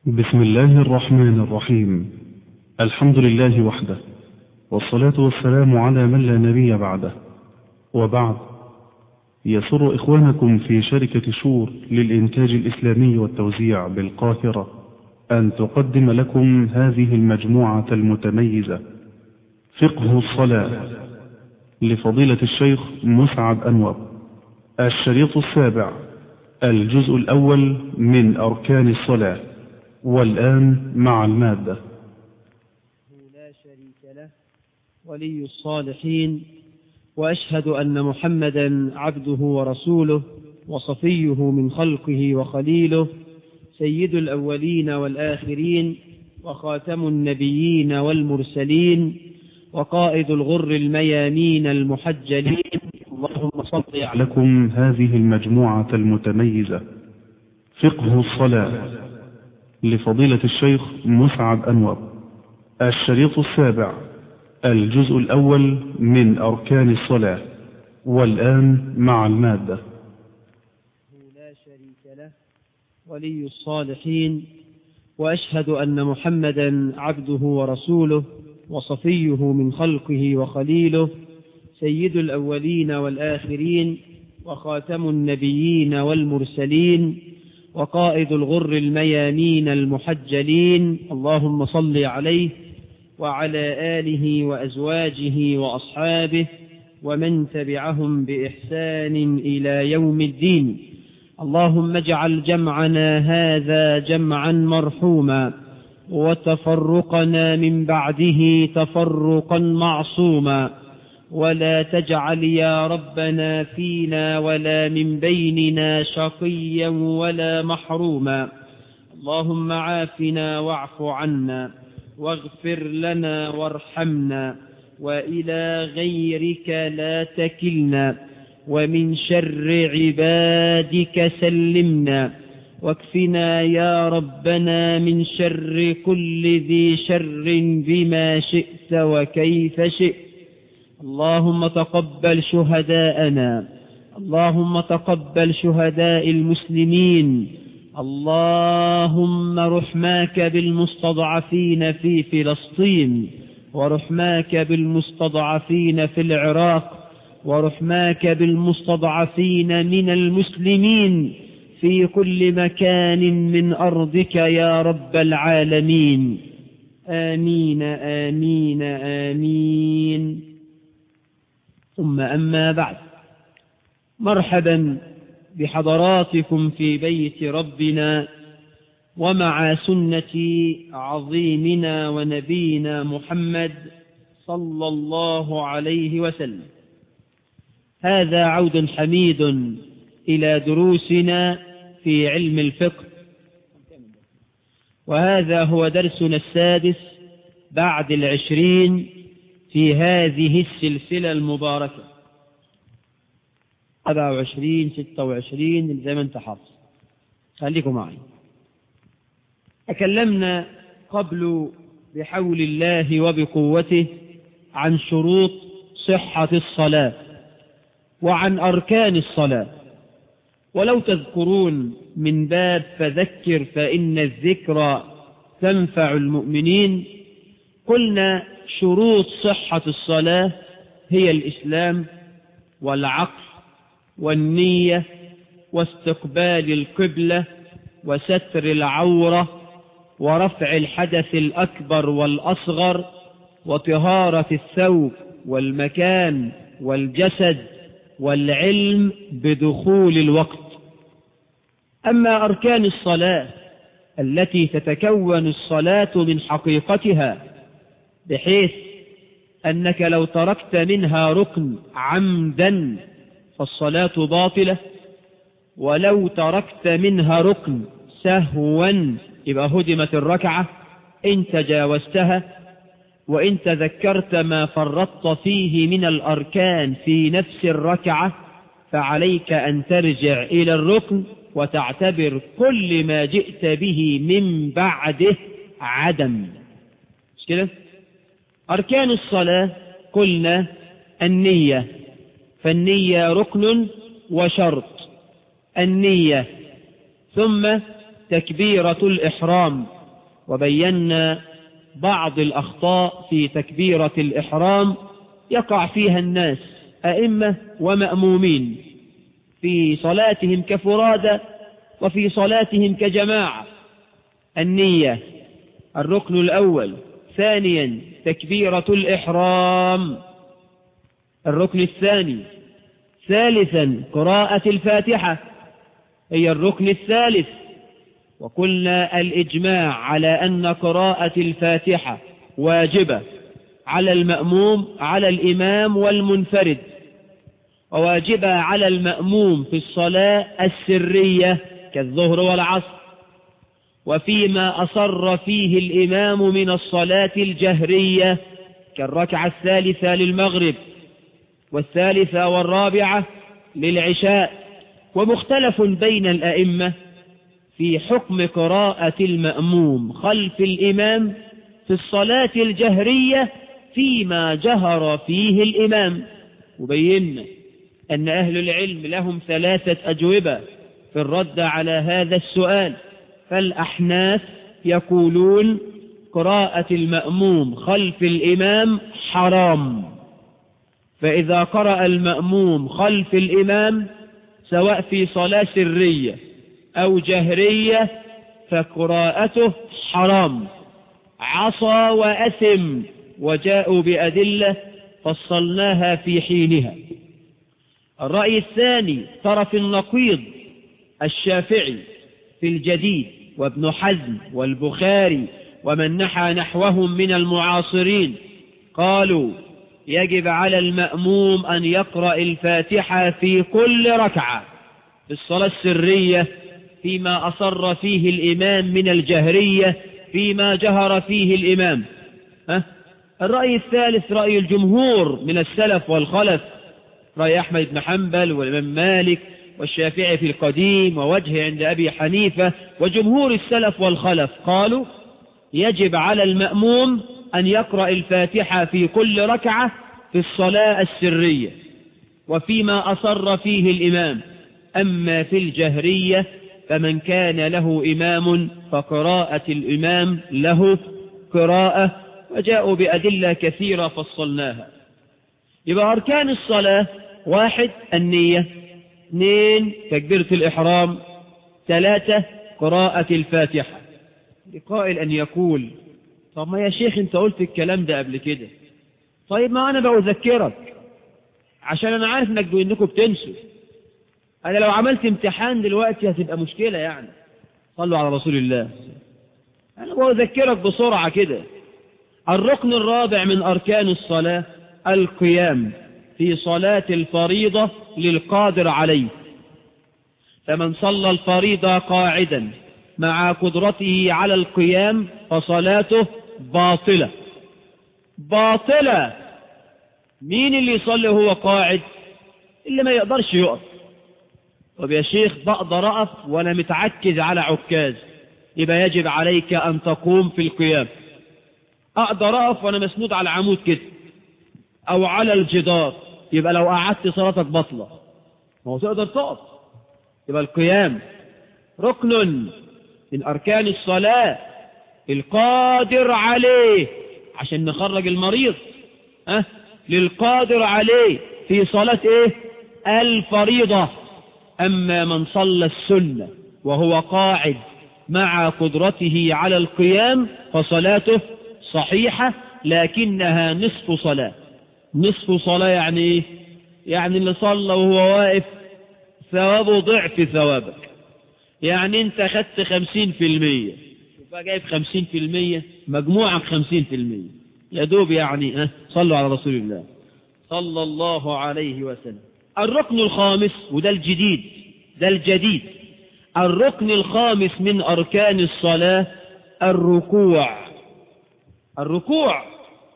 بسم الله الرحمن الرحيم الحمد لله وحده والصلاة والسلام على من لا نبي بعده وبعد يسر إخوانكم في شركة شور للإنتاج الإسلامي والتوزيع بالقاهرة أن تقدم لكم هذه المجموعة المتميزة فقه الصلاة لفضيلة الشيخ مسعد أنور الشريط السابع الجزء الأول من أركان الصلاة والآن مع المادة لا شريك له ولي الصالحين وأشهد أن محمدا عبده ورسوله وصفيه من خلقه وخليله سيد الأولين والآخرين وخاتم النبيين والمرسلين وقائد الغر الميامين المحجلين اللهم صل على لكم هذه المجموعة المتميزة فقه الصلاة لفضيلة الشيخ مسعد أنور الشريط السابع الجزء الأول من أركان الصلاة والآن مع المادة لا شريك له ولي الصالحين وأشهد أن محمدا عبده ورسوله وصفيه من خلقه وخليله سيد الأولين والآخرين وخاتم النبيين والمرسلين وقائد الغر الميامين المحجلين اللهم صل عليه وعلى آله وأزواجه وأصحابه ومن تبعهم بإحسان إلى يوم الدين اللهم اجعل جمعنا هذا جمعا مرحوما وتفرقنا من بعده تفرقا معصوما ولا تجعل يا ربنا فينا ولا من بيننا شقيا ولا محروما اللهم عافنا واعف عنا واغفر لنا وارحمنا وإلى غيرك لا تكلنا ومن شر عبادك سلمنا واكفنا يا ربنا من شر كل ذي شر بما شئت وكيف شئت اللهم تقبل شهداءنا اللهم تقبل شهداء المسلمين اللهم رحماك بالمستضعفين في فلسطين ورحماك بالمستضعفين في العراق ورحماك بالمستضعفين من المسلمين في كل مكان من أرضك يا رب العالمين آمين آمين آمين ثم أما بعد مرحبا بحضراتكم في بيت ربنا ومع سنة عظيمنا ونبينا محمد صلى الله عليه وسلم هذا عود حميد إلى دروسنا في علم الفقه وهذا هو درسنا السادس بعد العشرين في هذه السلسلة المباركة 27 26 زي ما انت حافظ خليكم معي تكلمنا قبل بحول الله وبقوته عن شروط صحة الصلاة وعن أركان الصلاة ولو تذكرون من باب فذكر فإن الذكرى تنفع المؤمنين قلنا شروط صحة الصلاة هي الإسلام والعقل والنية واستقبال القبلة وستر العورة ورفع الحدث الأكبر والأصغر وطهارة الثوب والمكان والجسد والعلم بدخول الوقت أما أركان الصلاة التي تتكون الصلاة من حقيقتها بحيث أنك لو تركت منها ركن عمدا فالصلاة باطلة ولو تركت منها ركن سهوا يبقى هدمت الركعة إن تجاوزتها وإن تذكرت ما فرطت فيه من الأركان في نفس الركعة فعليك أن ترجع إلى الركن وتعتبر كل ما جئت به من بعده عدم مش كده أركان الصلاة قلنا النية فالنية ركن وشرط النية ثم تكبيرة الإحرام وبينا بعض الأخطاء في تكبيرة الإحرام يقع فيها الناس أئمة ومأمومين في صلاتهم كفرادى وفي صلاتهم كجماعة النية الركن الأول ثانيا تكبيرة الإحرام الركن الثاني ثالثا قراءة الفاتحة هي الركن الثالث وقلنا الإجماع على أن قراءة الفاتحة واجبة على المأموم على الإمام والمنفرد وواجبة على المأموم في الصلاة السرية كالظهر والعصر وفيما أصر فيه الإمام من الصلاة الجهرية كالركعة الثالثة للمغرب والثالثة والرابعة للعشاء ومختلف بين الأئمة في حكم قراءة المأموم خلف الإمام في الصلاة الجهرية فيما جهر فيه الإمام وبينا أن أهل العلم لهم ثلاثة أجوبة في الرد على هذا السؤال فالأحناف يقولون قراءة المأموم خلف الإمام حرام فإذا قرأ المأموم خلف الإمام سواء في صلاة سرية أو جهرية فقراءته حرام عصى وأثم وجاءوا بأدلة فصلناها في حينها الرأي الثاني طرف النقيض الشافعي في الجديد وابن حزم والبخاري ومن نحى نحوهم من المعاصرين قالوا يجب على المأموم أن يقرأ الفاتحة في كل ركعة في الصلاة السرية فيما أصر فيه الإمام من الجهرية فيما جهر فيه الإمام ها؟ الرأي الثالث رأي الجمهور من السلف والخلف رأي أحمد بن حنبل والإمام مالك والشافعي في القديم ووجه عند أبي حنيفة وجمهور السلف والخلف قالوا يجب على المأموم أن يقرأ الفاتحة في كل ركعة في الصلاة السرية وفيما أصر فيه الإمام أما في الجهرية فمن كان له إمام فقراءة الإمام له قراءة وجاءوا بأدلة كثيرة فصلناها يبقى أركان الصلاة واحد النية اثنين تكبيرة الإحرام ثلاثة قراءة الفاتحة لقائل أن يقول طب ما يا شيخ انت قلت الكلام ده قبل كده طيب ما أنا بأذكرك عشان أنا عارف انك انكم بتنسوا أنا لو عملت امتحان دلوقتي هتبقى مشكلة يعني صلوا على رسول الله أنا بأذكرك بسرعة كده الركن الرابع من أركان الصلاة القيام في صلاة الفريضة للقادر عليه فمن صلى الفريضة قاعدا مع قدرته على القيام فصلاته باطلة باطلة مين اللي يصلي هو قاعد اللي ما يقدرش يقف طب يا شيخ بقدر أقف وأنا متعكز على عكاز يبقى يجب عليك أن تقوم في القيام أقدر أقف وأنا مسنود على عمود كده أو على الجدار يبقى لو قعدت صلاتك بطلة ما هو تقدر تقف يبقى القيام ركن من أركان الصلاة القادر عليه عشان نخرج المريض أه؟ للقادر عليه في صلاة إيه الفريضة أما من صلى السنة وهو قاعد مع قدرته على القيام فصلاته صحيحة لكنها نصف صلاة نصف صلاة يعني ايه يعني اللي صلى وهو واقف ثوابه ضعف ثوابك يعني انت خدت خمسين في المية يبقى جايب خمسين في المية مجموعة خمسين في المية يا دوب يعني اه صلوا على رسول الله صلى الله عليه وسلم الركن الخامس وده الجديد ده الجديد الركن الخامس من أركان الصلاة الركوع الركوع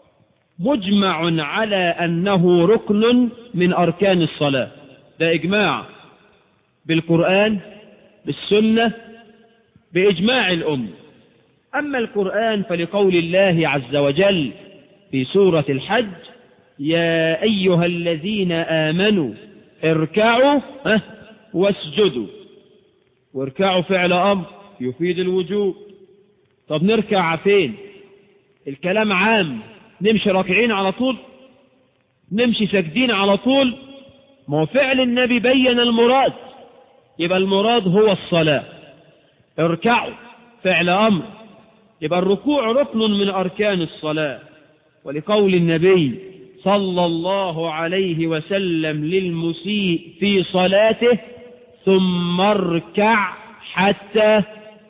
مجمع على أنه ركن من أركان الصلاة ده إجماع بالقرآن بالسنة بإجماع الأم أما القرآن فلقول الله عز وجل في سورة الحج يا أيها الذين آمنوا اركعوا واسجدوا واركعوا فعل أمر يفيد الوجوب طب نركع فين الكلام عام نمشي راكعين على طول نمشي ساجدين على طول ما هو فعل النبي بين المراد يبقى المراد هو الصلاة اركعوا فعل أمر يبقى الركوع ركن من أركان الصلاة ولقول النبي صلى الله عليه وسلم للمسيء في صلاته ثم اركع حتى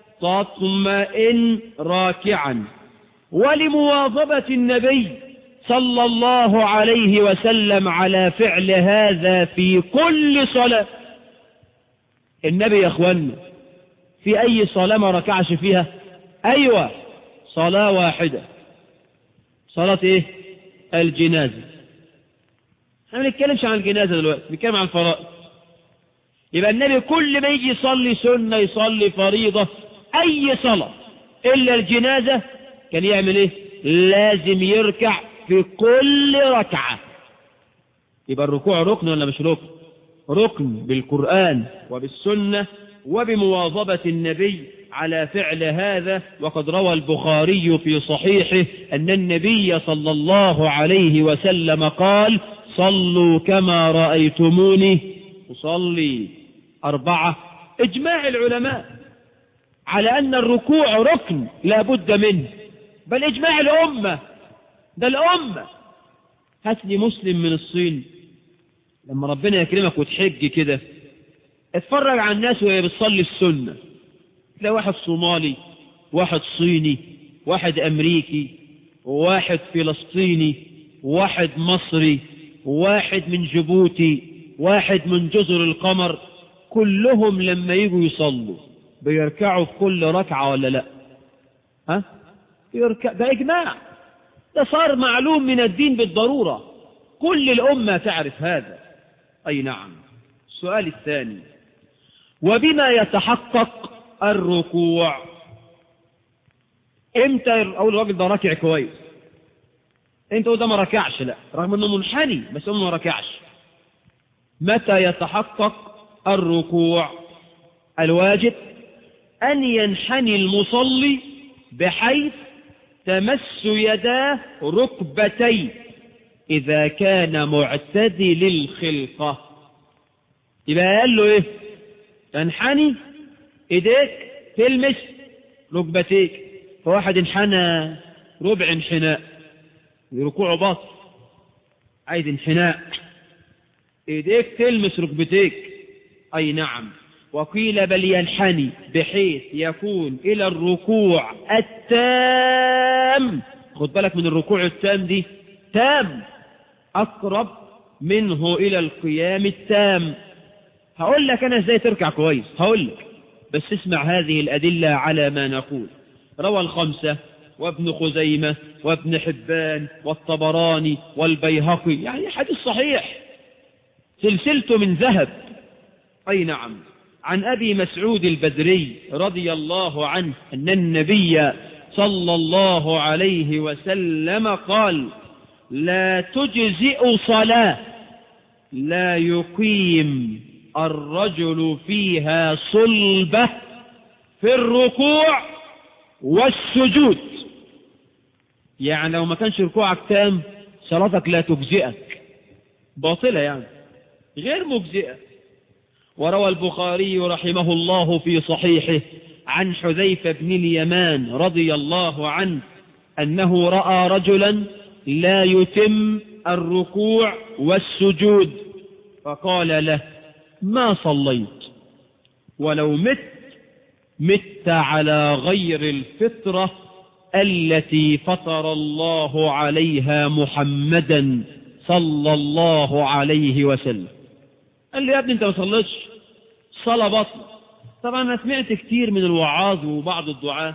تطمئن راكعا ولمواظبة النبي صلى الله عليه وسلم على فعل هذا في كل صلاة النبي يا اخوانا في اي صلاة ما ركعش فيها ايوه صلاة واحدة صلاة ايه الجنازة احنا ما بنتكلمش عن الجنازة دلوقتي بنتكلم عن الفرائض يبقى النبي كل ما يجي يصلي سنة يصلي فريضة اي صلاة الا الجنازة كان يعمل ايه لازم يركع في كل ركعة يبقى الركوع ركن ولا مش ركن ركن بالقرآن وبالسنة وبمواظبة النبي على فعل هذا وقد روى البخاري في صحيحه أن النبي صلى الله عليه وسلم قال صلوا كما رأيتموني أصلي أربعة إجماع العلماء على أن الركوع ركن لا بد منه بل إجماع الأمة ده الأمة هات لي مسلم من الصين لما ربنا يكرمك وتحج كده اتفرج على الناس وهي بتصلي السنة تلاقي واحد صومالي واحد صيني واحد أمريكي واحد فلسطيني واحد مصري واحد من جيبوتي واحد من جزر القمر كلهم لما يجوا يصلوا بيركعوا في كل ركعة ولا لا ها يركع ده إجماع ده صار معلوم من الدين بالضرورة كل الأمة تعرف هذا أي نعم السؤال الثاني وبما يتحقق الركوع امتى اقول الراجل ده راكع كويس انت ده ما ركعش لا رغم انه منحني بس هو ما ركعش متى يتحقق الركوع الواجب ان ينحني المصلي بحيث تمس يداه ركبتيه اذا كان معتدل الخلقه يبقى قال له ايه تنحني ايديك تلمس ركبتيك فواحد انحنى ربع انحناء ركوعه باطل عايز انحناء ايديك تلمس ركبتيك اي نعم وقيل بل ينحني بحيث يكون الى الركوع التام خد بالك من الركوع التام دي تام اقرب منه الى القيام التام هقول لك انا ازاي تركع كويس هقول لك بس اسمع هذه الادله على ما نقول روى الخمسه وابن خزيمه وابن حبان والطبراني والبيهقي يعني حديث صحيح سلسلته من ذهب اي نعم عن ابي مسعود البدري رضي الله عنه ان النبي صلى الله عليه وسلم قال لا تجزئ صلاه لا يقيم الرجل فيها صلبة في الركوع والسجود يعني لو ما كانش ركوعك تام صلاتك لا تجزئك باطلة يعني غير مجزئة وروى البخاري رحمه الله في صحيحه عن حذيفة بن اليمان رضي الله عنه أنه رأى رجلا لا يتم الركوع والسجود فقال له ما صليت ولو مت مت على غير الفطرة التي فطر الله عليها محمدا صلى الله عليه وسلم قال لي يا ابني انت ما صليتش صلاة بطل طبعا انا سمعت كتير من الوعاظ وبعض الدعاة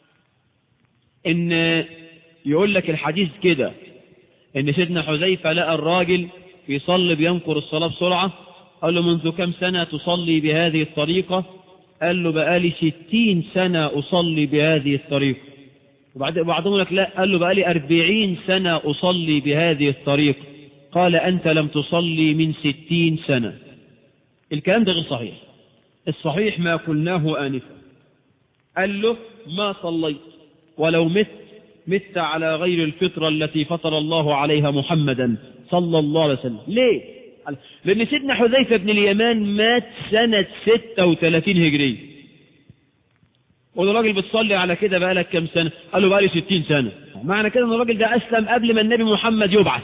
ان يقول لك الحديث كده ان سيدنا حذيفة لقى الراجل بيصلي بينكر الصلاة بسرعة قال له منذ كم سنة تصلي بهذه الطريقة قال له بقالي ستين سنة أصلي بهذه الطريقة وبعد بعضهم لك لا قال له بقالي أربعين سنة أصلي بهذه الطريقة قال أنت لم تصلي من ستين سنة الكلام ده غير صحيح الصحيح ما قلناه آنفا قال له ما صليت ولو مت مت على غير الفطرة التي فطر الله عليها محمدا صلى الله عليه وسلم ليه لأن سيدنا حذيفة بن اليمان مات سنة 36 هجرية قول الراجل بتصلي على كده بقى لك كم سنة قال له بقى لي 60 سنة معنى كده ان الراجل ده أسلم قبل ما النبي محمد يبعث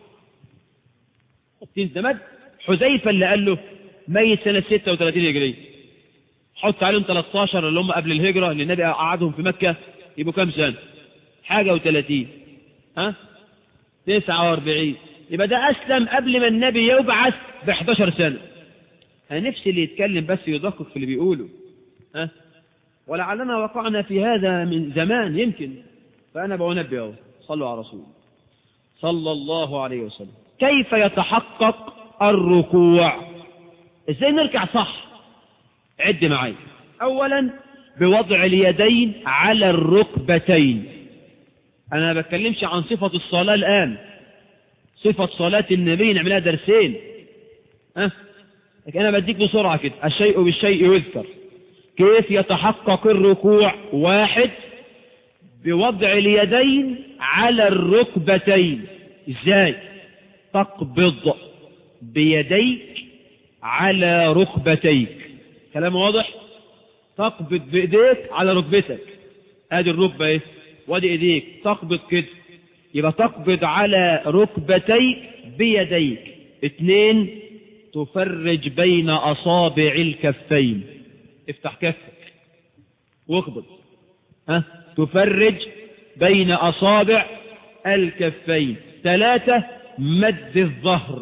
60 سنة مات حذيفة اللي قال له ميت سنة 36 هجرية حط عليهم 13 اللي هم قبل الهجرة اللي النبي قعدهم في مكة يبقوا كم سنة حاجة وثلاثين ها تسعة واربعين يبقى ده أسلم قبل ما النبي يبعث ب 11 سنة أنا نفسي اللي يتكلم بس يدقق في اللي بيقوله ها ولعلنا وقعنا في هذا من زمان يمكن فأنا بنبه أهو صلوا على رسول صلى الله عليه وسلم كيف يتحقق الركوع ازاي نركع صح عد معي اولا بوضع اليدين على الركبتين انا ما بتكلمش عن صفة الصلاة الان صفة صلاة النبي نعملها درسين أه؟ لكن انا بديك بسرعة كده الشيء بالشيء يذكر كيف يتحقق الركوع واحد بوضع اليدين على الركبتين ازاي تقبض بيديك على ركبتيك كلام واضح تقبض بايديك على ركبتك ادي الركبه ايه وادي ايديك تقبض كده يبقى تقبض على ركبتيك بيديك اتنين تفرج بين اصابع الكفين افتح كفك واقبض ها تفرج بين اصابع الكفين ثلاثة مد الظهر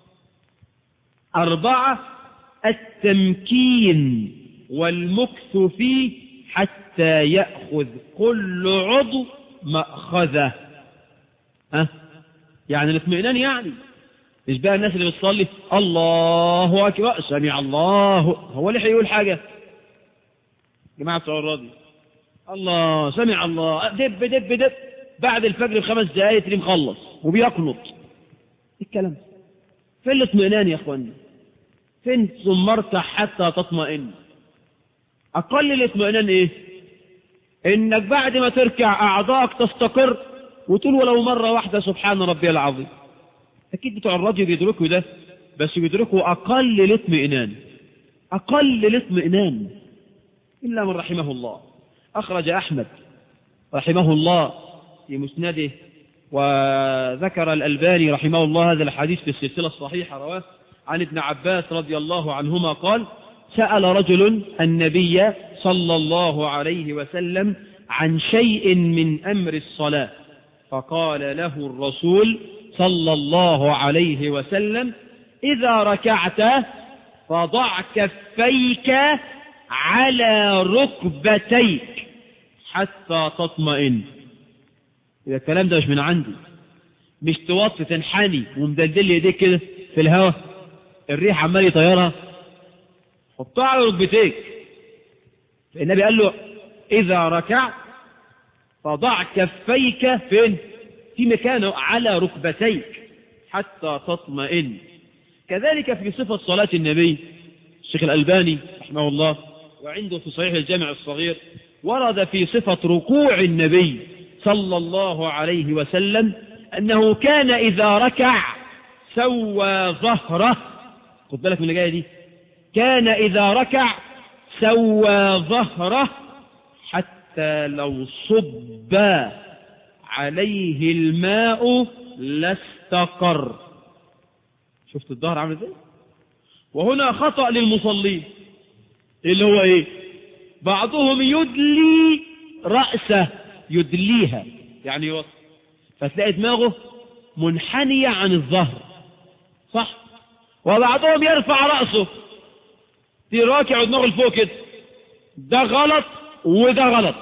أربعة التمكين والمكث فيه حتى يأخذ كل عضو مأخذه ها يعني الاطمئنان يعني مش بقى الناس اللي بتصلي الله أكبر سمع الله هو اللي هيقول حاجة جماعة بتوع الراضي الله سمع الله دب دب دب بعد الفجر بخمس دقايق تلاقيه مخلص وبيقنط الكلام فين الاطمئنان يا اخواني فين ثم ارتاح حتى تطمئن اقل الاطمئنان ايه انك بعد ما تركع اعضائك تستقر وتقول ولو مرة واحدة سبحان ربي العظيم اكيد بتوع الراديو بيدركوا ده بس بيدركوا اقل الاطمئنان اقل الاطمئنان الا من رحمه الله اخرج احمد رحمه الله في مسنده وذكر الألباني رحمه الله هذا الحديث في السلسلة الصحيحة رواه عن ابن عباس رضي الله عنهما قال سأل رجل النبي صلى الله عليه وسلم عن شيء من أمر الصلاة فقال له الرسول صلى الله عليه وسلم إذا ركعت فضع كفيك على ركبتيك حتى تطمئن إذا الكلام ده مش من عندي مش توطي تنحني ومدلدل ايديك كده في الهواء الريح عمال يطيرها حطها على ركبتيك النبي قال له إذا ركعت فضع كفيك فين في مكانه على ركبتيك حتى تطمئن كذلك في صفة صلاة النبي الشيخ الألباني رحمه الله وعنده في صحيح الجامع الصغير ورد في صفة ركوع النبي صلى الله عليه وسلم أنه كان إذا ركع سوى ظهره خد بالك من اللي جاية دي كان إذا ركع سوى ظهره حتى لو صب عليه الماء لاستقر شفت الظهر عامل ازاي وهنا خطأ للمصلين اللي هو ايه بعضهم يدلي رأسه يدليها يعني يوصل فتلاقي دماغه منحنية عن الظهر صح وبعضهم يرفع رأسه في راكع ودماغه لفوق كده ده غلط وده غلط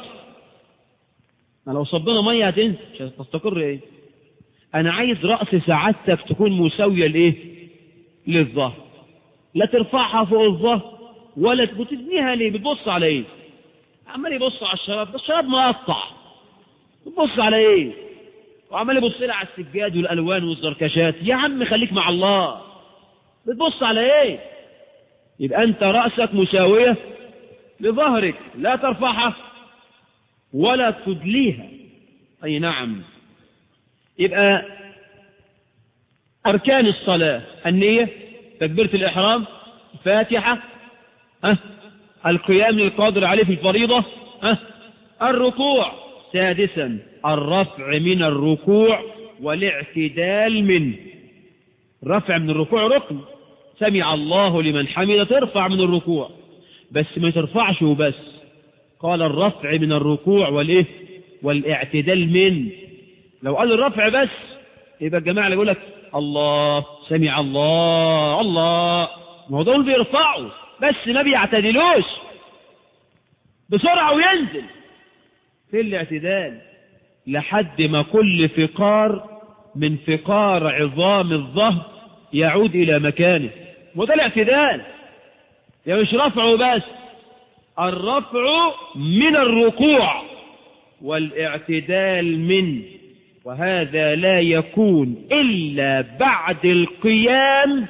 ما لو صبنا مية هتنزل مش هتستقر ايه انا عايز رأس سعادتك تكون مساوية لايه للظهر لا ترفعها فوق الظهر ولا بتدنيها ليه بتبص على ايه عمال يبص على الشراب ده الشراب مقطع بتبص على ايه وعمال يبص لي على السجاد والالوان والزركشات يا عم خليك مع الله بتبص على ايه يبقى انت رأسك مساوية لظهرك لا ترفعها ولا تدليها أي نعم يبقى أركان الصلاة النية تكبيرة الإحرام فاتحة أه القيام للقادر عليه في الفريضة أه الركوع سادسا الرفع من الركوع والاعتدال منه الرفع من الركوع ركن سمع الله لمن حمد ترفع من الركوع بس ما ترفعش وبس قال الرفع من الركوع والايه والاعتدال من لو قال الرفع بس يبقى الجماعة اللي يقول لك الله سمع الله الله ما هو دول بيرفعوا بس ما بيعتدلوش بسرعة وينزل في الاعتدال لحد ما كل فقار من فقار عظام الظهر يعود إلى مكانه وده الاعتدال يعني مش رفعه بس الرفع من الركوع والاعتدال من وهذا لا يكون إلا بعد القيام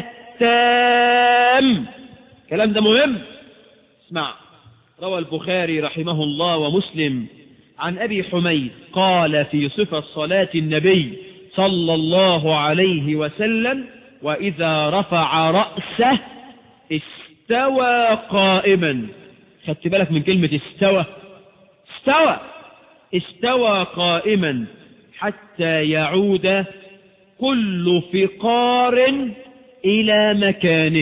التام كلام ده مهم اسمع روى البخاري رحمه الله ومسلم عن أبي حميد قال في صفة صلاة النبي صلى الله عليه وسلم وإذا رفع رأسه استوى قائما خدت بالك من كلمة استوى استوى استوى قائما حتى يعود كل فقار إلى مكانه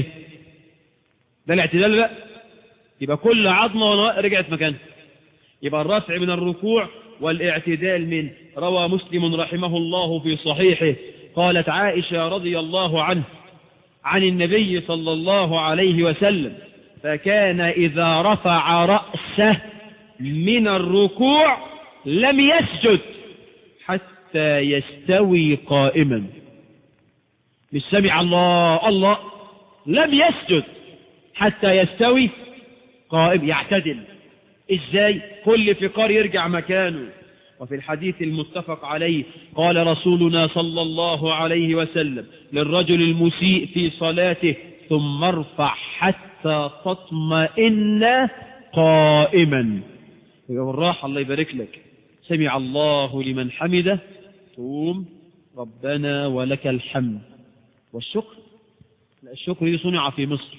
ده الاعتدال بقى يبقى كل عظمة رجعت مكانها يبقى الرفع من الركوع والاعتدال من روى مسلم رحمه الله في صحيحه قالت عائشة رضي الله عنه عن النبي صلى الله عليه وسلم فكان إذا رفع رأسه من الركوع لم يسجد حتى يستوي قائما مش سمع الله الله لم يسجد حتى يستوي قائم يعتدل ازاي كل فقار يرجع مكانه وفي الحديث المتفق عليه قال رسولنا صلى الله عليه وسلم للرجل المسيء في صلاته ثم ارفع حتى تطمئن قائما والراحة الله يبارك لك سمع الله لمن حمده ثم ربنا ولك الحمد والشكر لا الشكر دي صنع في مصر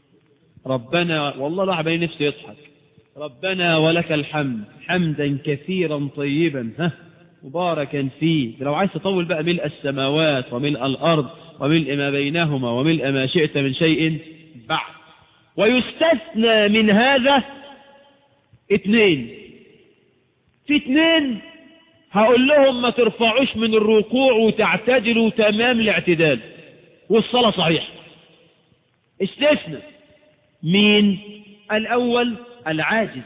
ربنا والله الواحد بين نفسه يضحك ربنا ولك الحمد حمدا كثيرا طيبا ها مباركا فيه لو عايز تطول بقى ملء السماوات وملء الأرض وملء ما بينهما وملء ما شئت من شيء بعد ويستثنى من هذا اثنين في اثنين هقول لهم ما ترفعوش من الركوع وتعتدلوا تمام الاعتدال والصلاة صحيحة استثنى مين الأول العاجز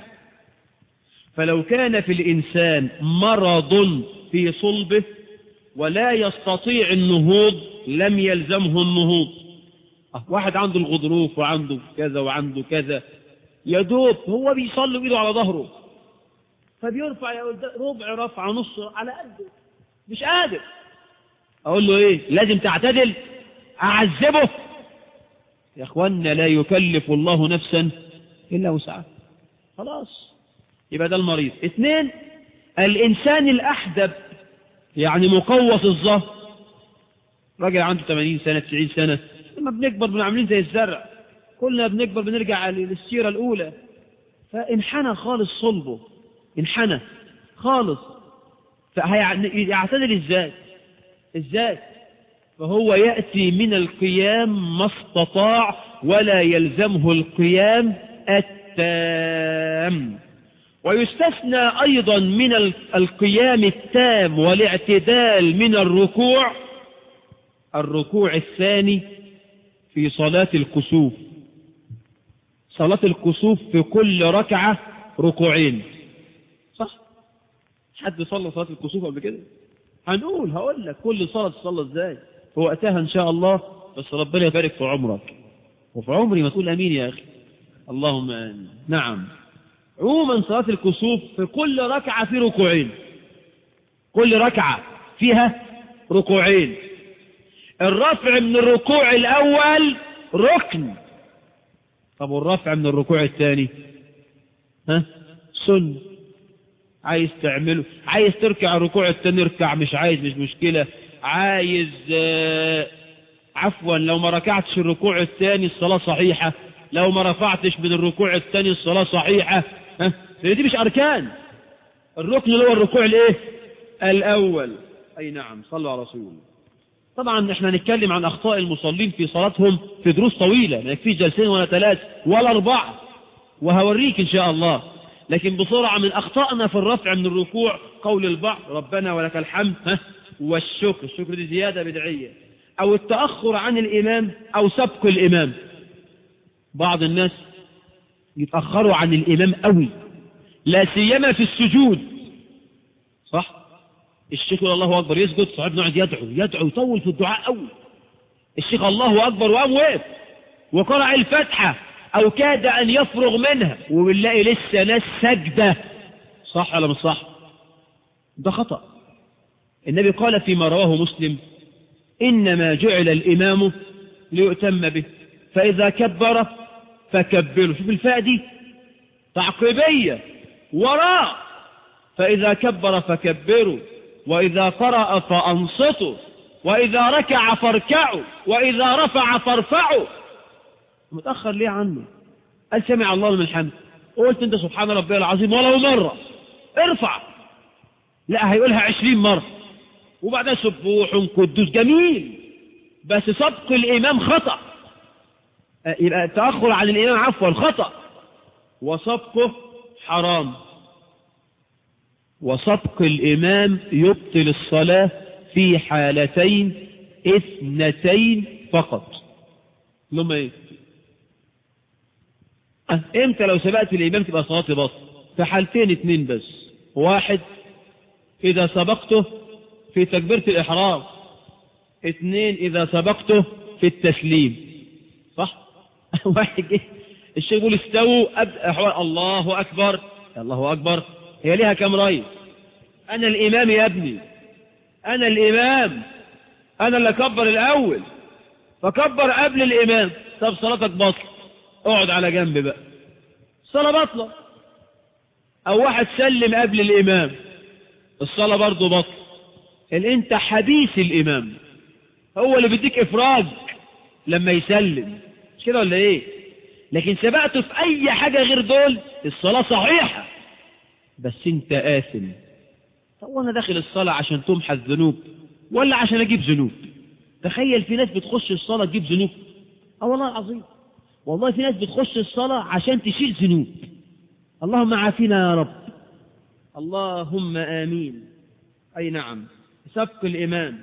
فلو كان في الإنسان مرض في صلبه ولا يستطيع النهوض لم يلزمه النهوض واحد عنده الغضروف وعنده كذا وعنده كذا يدوب هو بيصلي بإيده على ظهره فبيرفع يقول ربع رفع نص على قده مش قادر أقول له إيه لازم تعتدل أعذبه يا أخوانا لا يكلف الله نفسا إلا وسعها خلاص يبقى ده المريض اثنين الإنسان الأحدب يعني مقوص الظهر راجل عنده 80 سنة 90 سنة لما بنكبر بنعملين زي الزرع كلنا بنكبر بنرجع للسيرة الأولى فانحنى خالص صلبه انحنى خالص فهيعتدل ازاي ازاي فهو يأتي من القيام ما استطاع ولا يلزمه القيام التام ويستثنى أيضا من القيام التام والاعتدال من الركوع الركوع الثاني في صلاة الكسوف صلاة الكسوف في كل ركعة ركوعين صح حد صلى صلاة الكسوف قبل كده هنقول هقول لك كل صلاة تصلى ازاي في وقتها ان شاء الله بس ربنا يبارك في عمرك وفي عمري ما تقول امين يا اخي اللهم امين نعم عموما صلاة الكسوف في كل ركعة في ركوعين كل ركعة فيها ركوعين الرفع من الركوع الأول ركن طب والرفع من الركوع الثاني ها سن عايز تعمله عايز تركع الركوع التاني اركع مش عايز مش مشكلة عايز آه عفوا لو ما ركعتش الركوع الثاني الصلاة صحيحة لو ما رفعتش من الركوع الثاني الصلاة صحيحة ها دي مش أركان الركن اللي هو الركوع الايه الأول أي نعم صلوا على رسول طبعا احنا نتكلم عن أخطاء المصلين في صلاتهم في دروس طويلة ما يكفيش جلسين ولا ثلاث ولا أربعة وهوريك إن شاء الله لكن بسرعة من أخطائنا في الرفع من الركوع قول البعض ربنا ولك الحمد ها والشكر الشكر دي زيادة بدعية أو التأخر عن الإمام أو سبق الإمام بعض الناس يتأخروا عن الإمام قوي لا سيما في السجود صح الشيخ الله أكبر يسجد صاحبنا يقعد يدعو يدعو يطول في الدعاء قوي الشيخ الله أكبر وقام وقف وقرأ الفاتحة أو كاد أن يفرغ منها وبنلاقي لسه ناس سجدة صح ولا مش صح ده خطأ النبي قال فيما رواه مسلم إنما جعل الإمام ليؤتم به فإذا كبر فكبروا شوف الفاء دي تعقيبية وراء فإذا كبر فكبروا وإذا قرأ فأنصتوا وإذا ركع فاركعوا وإذا رفع فارفعوا متأخر ليه عنه قال سمع الله من الحمد قلت انت سبحان ربي العظيم ولو مرة ارفع لا هيقولها عشرين مرة وبعدها سبوح قدوس جميل بس سبق الإمام خطأ يبقى التأخر عن الإمام عفوا خطأ وسبقه حرام وسبق الإمام يبطل الصلاة في حالتين اثنتين فقط لما ايه أه امتى لو سبقت الإمام تبقى صلاتي بس في حالتين اتنين بس واحد إذا سبقته في تكبيرة الإحرام اثنين إذا سبقته في التسليم صح واحد جه الشيخ يقول استووا أبدأ أحوال الله أكبر الله أكبر هي ليها كم رأي أنا الإمام يا ابني أنا الإمام أنا اللي أكبر الأول فكبر قبل الإمام طب صلاتك بطل اقعد على جنب بقى الصلاة بطلة أو واحد سلم قبل الإمام الصلاة برضه بطل ان انت حديث الامام هو اللي بيديك افراج لما يسلم مش كده ولا ايه لكن سبقته في اي حاجة غير دول الصلاة صحيحة بس انت آثم طب وانا داخل الصلاة عشان تمحى الذنوب ولا عشان اجيب ذنوب تخيل في ناس بتخش الصلاة تجيب ذنوب اه والله العظيم والله في ناس بتخش الصلاة عشان تشيل ذنوب اللهم عافينا يا رب اللهم آمين أي نعم سبق الإمام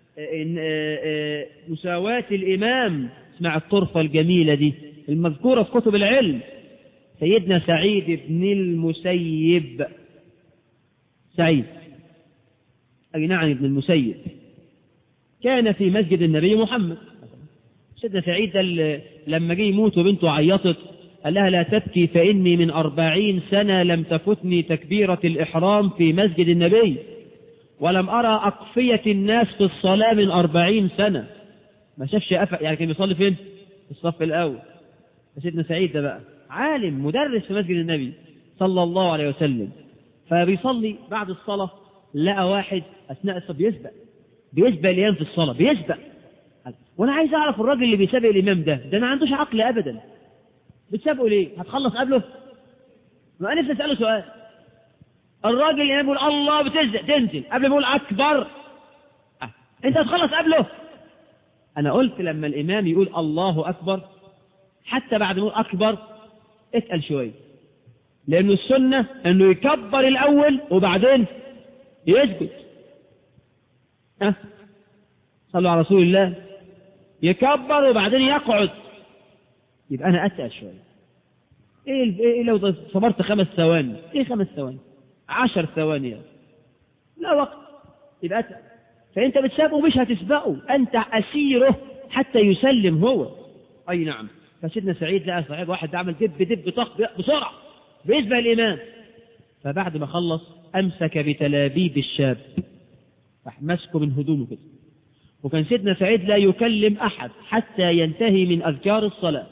مساواة الإمام اسمع الطرفة الجميلة دي المذكورة في كتب العلم سيدنا سعيد بن المسيب سعيد أي نعم ابن المسيب كان في مسجد النبي محمد سيدنا سعيد لما جه يموت وبنته عيطت قال لها لا تبكي فإني من أربعين سنة لم تفتني تكبيرة الإحرام في مسجد النبي ولم أرى أقفية الناس في الصلاة من أربعين سنة ما شافش أفق يعني كان بيصلي فين في الصف الأول سيدنا سعيد ده بقى عالم مدرس في مسجد النبي صلى الله عليه وسلم فبيصلي بعد الصلاة لقى واحد أثناء الصلاة بيسبق بيسبق الإمام في الصلاة بيسبق وأنا عايز أعرف الراجل اللي بيسابق الإمام ده ده ما عندوش عقل أبدا بتسابقه ليه هتخلص قبله ما أنا نفسي أسأله سؤال الراجل اللي يقول الله بتنزل تنزل قبل ما يقول أكبر أه. أنت هتخلص قبله أنا قلت لما الإمام يقول الله أكبر حتى بعد ما يقول أكبر اسأل شوية لأنه السنة أنه يكبر الأول وبعدين يسجد أه. صلوا على رسول الله يكبر وبعدين يقعد يبقى أنا أسأل شوية إيه, إيه لو صبرت خمس ثواني إيه خمس ثواني عشر ثواني لا وقت يبقى أسأل فأنت بتسابقه مش هتسبقه أنت أسيره حتى يسلم هو أي نعم فسيدنا سعيد لقى صاحب واحد عمل دب دب طق بسرعة بيسبق الإمام فبعد ما خلص أمسك بتلابيب الشاب راح ماسكه من هدومه كده وكان سيدنا سعيد لا يكلم أحد حتى ينتهي من أذكار الصلاة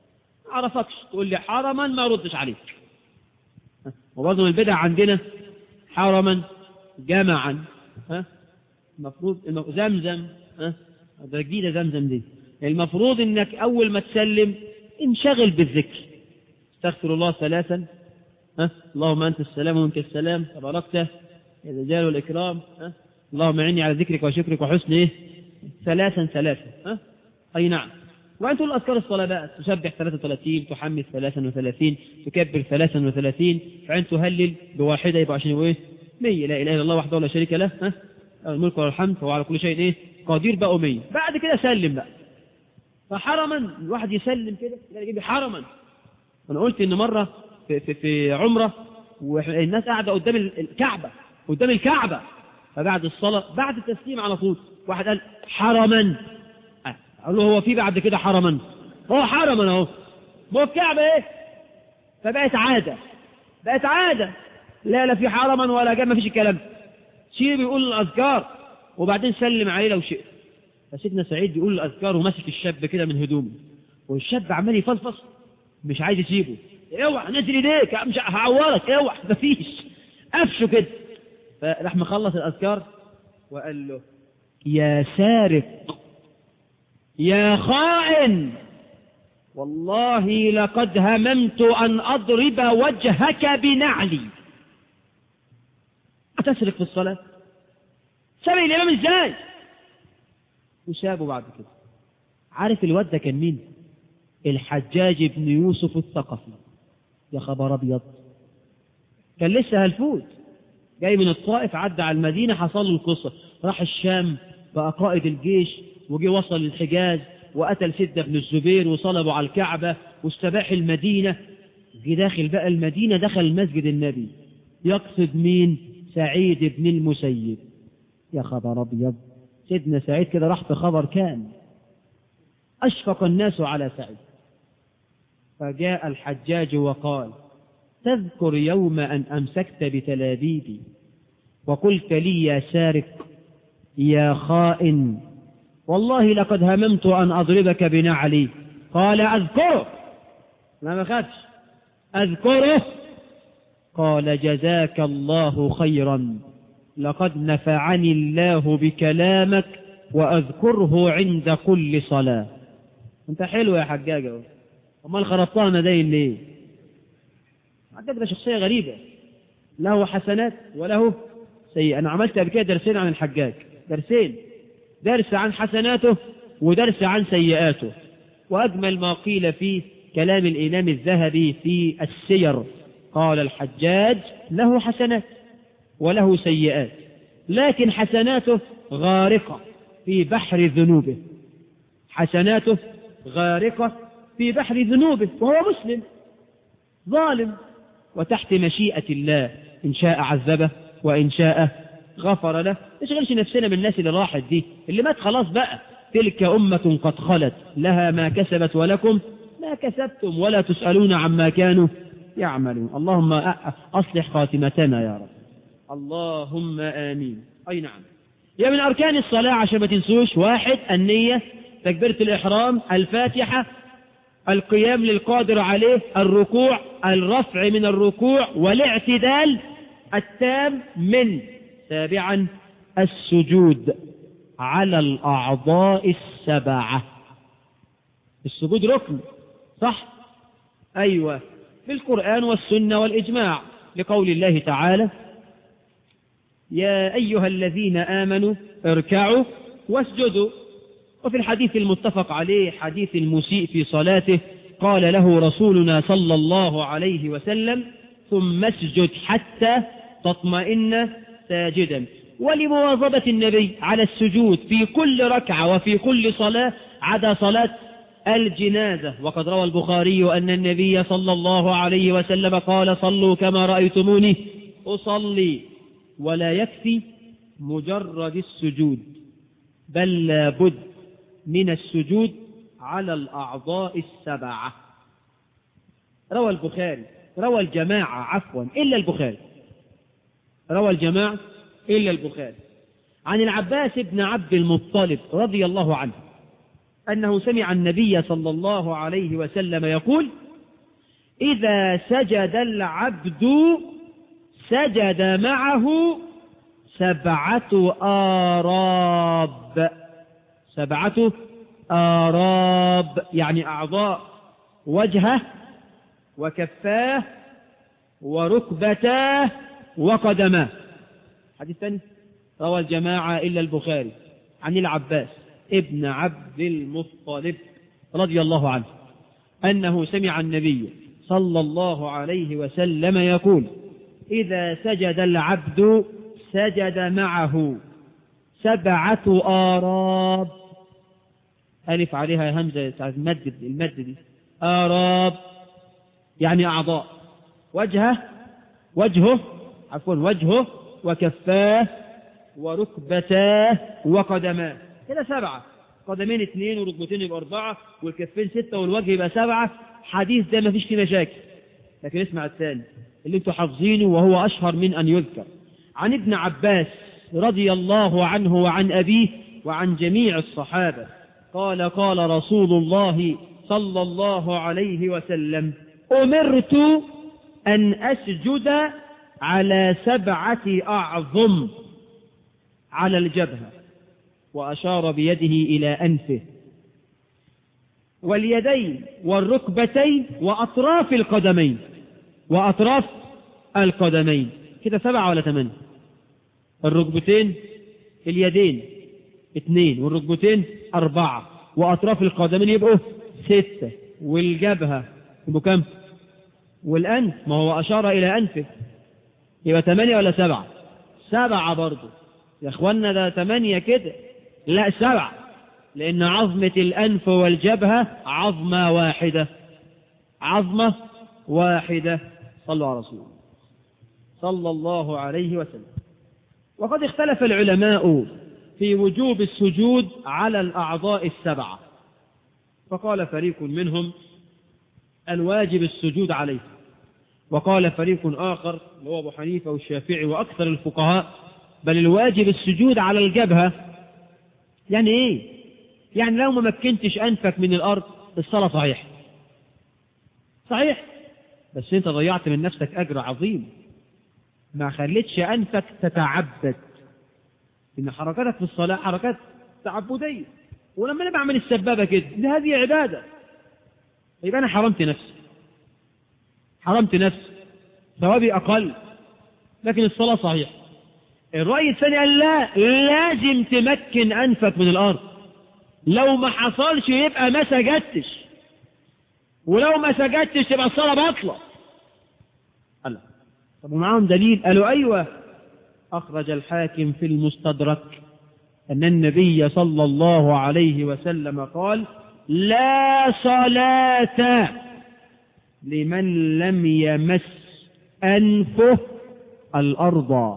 عرفكش تقول لي حرما ما ردش عليك وبرضه من البدع عندنا حرما جمعا ها المفروض إنه زمزم ها ده جديدة زمزم دي المفروض انك اول ما تسلم انشغل بالذكر استغفر الله ثلاثا ها اللهم انت السلام وانت السلام تباركت يا ذا الجلال والاكرام ها اللهم اعني على ذكرك وشكرك وحسن ايه ثلاثا ثلاثا ها اي نعم وأن تقول أذكار الصلاة بقى تسبح 33 تحمد 33 تكبر 33 فعن تهلل بواحدة يبقى عشان يبقى إيه 100 لا إله إلا الله وحده لا شريك له ها الملك والحمد هو على كل شيء إيه قدير بقى 100 بعد كده سلم بقى فحرما الواحد يسلم كده لا يجيب حرما أنا قلت إن مرة في, في, في عمرة والناس قاعدة قدام الكعبة قدام الكعبة فبعد الصلاة بعد التسليم على طول واحد قال حرما قال له هو في بعد كده حرما هو حرما اهو هو الكعبة ايه فبقت عادة بقت عادة لا لا في حرما ولا جاب ما فيش الكلام شيء بيقول الأذكار وبعدين سلم عليه لو شئت فسيدنا سعيد بيقول الأذكار ومسك الشاب كده من هدومه والشاب عمال يفلفص مش عايز يسيبه اوعى نزل ايديك مش هعورك اوعى مفيش قفشه كده فراح مخلص الأذكار وقال له يا سارق يا خائن والله لقد هممت أن أضرب وجهك بنعلي أتسرق في الصلاة سابق الإمام إزاي وسابه بعد كده عارف الواد ده كان مين الحجاج بن يوسف الثقفي يا خبر أبيض كان لسه هلفوت جاي من الطائف عدى على المدينة حصل له القصة راح الشام بقى قائد الجيش وجي وصل للحجاز وقتل سيدنا بن الزبير وصلبوا على الكعبة واستباح المدينة جه داخل بقى المدينة دخل مسجد النبي يقصد مين سعيد بن المسيب يا خبر أبيض سيدنا سعيد كده راح في خبر كان أشفق الناس على سعيد فجاء الحجاج وقال تذكر يوم أن أمسكت بتلابيبي وقلت لي يا سارق يا خائن والله لقد هممت أن أضربك بنعلي قال أذكره ما مخافش أذكره قال جزاك الله خيرا لقد نفعني الله بكلامك وأذكره عند كل صلاة انت حلو يا حجاج امال خربتها ندين ليه حجاج ده شخصية غريبة له حسنات وله سيئة أنا عملت قبل كده درسين عن الحجاج درسين درس عن حسناته ودرس عن سيئاته وأجمل ما قيل في كلام الإمام الذهبي في السير قال الحجاج له حسنات وله سيئات لكن حسناته غارقة في بحر ذنوبه حسناته غارقة في بحر ذنوبه وهو مسلم ظالم وتحت مشيئة الله إن شاء عذبه وإن شاء غفر له نشغلش نفسنا بالناس اللي راحت دي اللي مات خلاص بقى تلك أمة قد خلت لها ما كسبت ولكم ما كسبتم ولا تسألون عما كانوا يعملون اللهم أصلح خاتمتنا يا رب اللهم آمين أي نعم يا من أركان الصلاة عشان ما تنسوش واحد النية تكبيرة الإحرام الفاتحة القيام للقادر عليه الركوع الرفع من الركوع والاعتدال التام من سابعا السجود على الأعضاء السبعة السجود ركن صح أيوة في القرآن والسنة والإجماع لقول الله تعالى يا أيها الذين آمنوا اركعوا واسجدوا وفي الحديث المتفق عليه حديث المسيء في صلاته قال له رسولنا صلى الله عليه وسلم ثم اسجد حتى تطمئن ساجدا ولمواظبة النبي على السجود في كل ركعة وفي كل صلاة عدا صلاة الجنازة وقد روى البخاري أن النبي صلى الله عليه وسلم قال صلوا كما رأيتموني أصلي ولا يكفي مجرد السجود بل لابد من السجود على الأعضاء السبعة روى البخاري روى الجماعة عفوا إلا البخاري روى الجماعة إلا البخاري عن العباس بن عبد المطلب رضي الله عنه أنه سمع النبي صلى الله عليه وسلم يقول إذا سجد العبد سجد معه سبعة آراب سبعة آراب يعني أعضاء وجهه وكفاه وركبتاه وقدماه حديث ثاني روى الجماعة إلا البخاري عن العباس ابن عبد المطلب رضي الله عنه أنه سمع النبي صلى الله عليه وسلم يقول إذا سجد العبد سجد معه سبعة آراب ألف عليها همزة المد المد دي آراب يعني أعضاء وجهه وجهه عفوا وجهه وكفاه وركبتاه وقدماه كده سبعة قدمين اثنين وركبتين يبقى أربعة والكفين ستة والوجه يبقى سبعة حديث ده ما فيش فيه مشاكل لكن اسمع الثاني اللي انتوا حافظينه وهو أشهر من أن يذكر عن ابن عباس رضي الله عنه وعن أبيه وعن جميع الصحابة قال قال رسول الله صلى الله عليه وسلم أمرت أن أسجد على سبعة أعظم على الجبهة وأشار بيده إلى أنفه واليدين والركبتين وأطراف القدمين وأطراف القدمين كده سبعة ولا ثمانية الركبتين اليدين اثنين والركبتين أربعة وأطراف القدمين يبقوا ستة والجبهة يبقوا كم والأنف ما هو أشار إلى أنفه يبقى ثمانية ولا سبعة سبعة برضه يا أخوانا ده ثمانية كده لا سبعة لأن عظمة الأنف والجبهة عظمة واحدة عظمة واحدة صلوا على رسول الله صلى الله عليه وسلم وقد اختلف العلماء في وجوب السجود على الأعضاء السبعة فقال فريق منهم الواجب السجود عليه وقال فريق آخر هو أبو حنيفة والشافعي وأكثر الفقهاء بل الواجب السجود على الجبهة يعني إيه يعني لو ما مكنتش أنفك من الأرض الصلاة صحيح صحيح بس أنت ضيعت من نفسك أجر عظيم ما خليتش أنفك تتعبد إن حركاتك في الصلاة حركات تعبدية ولما أنا بعمل السبابة كده دي هذه عبادة يبقى أنا حرمت نفسي حرمت نفسي ثوابي أقل لكن الصلاة صحيح الرأي الثاني قال لا لازم تمكن أنفك من الأرض لو ما حصلش يبقى ما سجدتش ولو ما سجدتش تبقى الصلاة باطلة قال طب ومعاهم دليل قالوا أيوة أخرج الحاكم في المستدرك أن النبي صلى الله عليه وسلم قال لا صلاة لمن لم يمس أنفه الأرض